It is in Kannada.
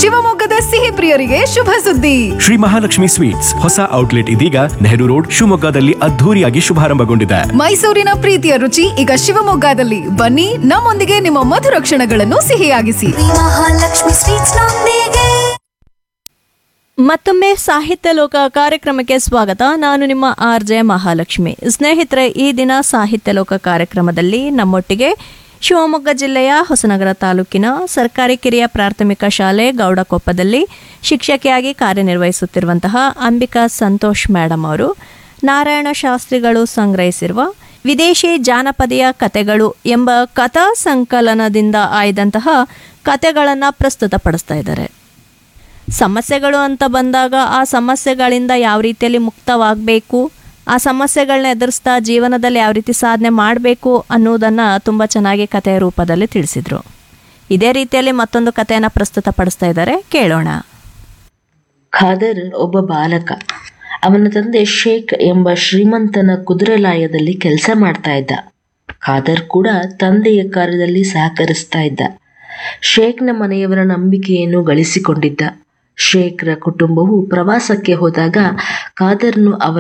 ಶಿವಮೊಗ್ಗದ ಸಿಹಿ ಪ್ರಿಯರಿಗೆ ಶುಭ ಸುದ್ದಿ ಶ್ರೀ ಮಹಾಲಕ್ಷ್ಮಿ ಸ್ವೀಟ್ಸ್ ಹೊಸ ಔಟ್ಲೆಟ್ ಇದೀಗ ನೆಹರು ರೋಡ್ ಶಿವಮೊಗ್ಗದಲ್ಲಿ ಅದ್ಧೂರಿಯಾಗಿ ಶುಭಾರಂಭಗೊಂಡಿದೆ ಮೈಸೂರಿನ ಪ್ರೀತಿಯ ರುಚಿ ಈಗ ಶಿವಮೊಗ್ಗದಲ್ಲಿ ಬನ್ನಿ ನಮ್ಮೊಂದಿಗೆ ನಿಮ್ಮ ಮಧುರ ಕ್ಷಣಗಳನ್ನು ಸಿಹಿಯಾಗಿಸಿ ಮಹಾಲಕ್ಷ್ಮಿ ಸ್ವೀಟ್ಸ್ ನೊಂದಿಗೆ ಮತ್ತೊಮ್ಮೆ ಸಾಹಿತ್ಯ ಲೋಕ ಕಾರ್ಯಕ್ರಮಕ್ಕೆ ಸ್ವಾಗತ ನಾನು ನಿಮ್ಮ ಆರ್ ಜೆ ಮಹಾಲಕ್ಷ್ಮಿ ಸ್ನೇಹಿತರೆ ಈ ದಿನ ಸಾಹಿತ್ಯ ಲೋಕ ಕಾರ್ಯಕ್ರಮದಲ್ಲಿ ನಮ್ಮೊಟ್ಟಿಗೆ ಶಿವಮೊಗ್ಗ ಜಿಲ್ಲೆಯ ಹೊಸನಗರ ತಾಲೂಕಿನ ಸರ್ಕಾರಿ ಕಿರಿಯ ಪ್ರಾಥಮಿಕ ಶಾಲೆ ಗೌಡಕೊಪ್ಪದಲ್ಲಿ ಶಿಕ್ಷಕಿಯಾಗಿ ಕಾರ್ಯನಿರ್ವಹಿಸುತ್ತಿರುವಂತಹ ಅಂಬಿಕಾ ಸಂತೋಷ್ ಮೇಡಮ್ ಅವರು ನಾರಾಯಣ ಶಾಸ್ತ್ರಿಗಳು ಸಂಗ್ರಹಿಸಿರುವ ವಿದೇಶಿ ಜಾನಪದೀಯ ಕತೆಗಳು ಎಂಬ ಕಥಾ ಸಂಕಲನದಿಂದ ಆಯ್ದಂತಹ ಕತೆಗಳನ್ನು ಪ್ರಸ್ತುತಪಡಿಸ್ತಾ ಇದ್ದಾರೆ ಸಮಸ್ಯೆಗಳು ಅಂತ ಬಂದಾಗ ಆ ಸಮಸ್ಯೆಗಳಿಂದ ಯಾವ ರೀತಿಯಲ್ಲಿ ಮುಕ್ತವಾಗಬೇಕು ಆ ಸಮಸ್ಯೆಗಳನ್ನ ಎದುರಿಸ್ತಾ ಜೀವನದಲ್ಲಿ ಯಾವ ರೀತಿ ಸಾಧನೆ ಮಾಡಬೇಕು ಅನ್ನೋದನ್ನು ತುಂಬ ಚೆನ್ನಾಗಿ ಕಥೆಯ ರೂಪದಲ್ಲಿ ತಿಳಿಸಿದರು ಇದೇ ರೀತಿಯಲ್ಲಿ ಮತ್ತೊಂದು ಕಥೆಯನ್ನು ಪ್ರಸ್ತುತಪಡಿಸ್ತಾ ಇದ್ದಾರೆ ಕೇಳೋಣ ಖಾದರ್ ಒಬ್ಬ ಬಾಲಕ ಅವನ ತಂದೆ ಶೇಖ್ ಎಂಬ ಶ್ರೀಮಂತನ ಕುದುರೆಲಾಯದಲ್ಲಿ ಕೆಲಸ ಮಾಡ್ತಾ ಇದ್ದ ಖಾದರ್ ಕೂಡ ತಂದೆಯ ಕಾರ್ಯದಲ್ಲಿ ಸಹಕರಿಸ್ತಾ ಇದ್ದ ಶೇಖ್ನ ಮನೆಯವರ ನಂಬಿಕೆಯನ್ನು ಗಳಿಸಿಕೊಂಡಿದ್ದ ಶೇಖ್ರ ಕುಟುಂಬವು ಪ್ರವಾಸಕ್ಕೆ ಹೋದಾಗ ಖಾದರ್ನು ಅವರ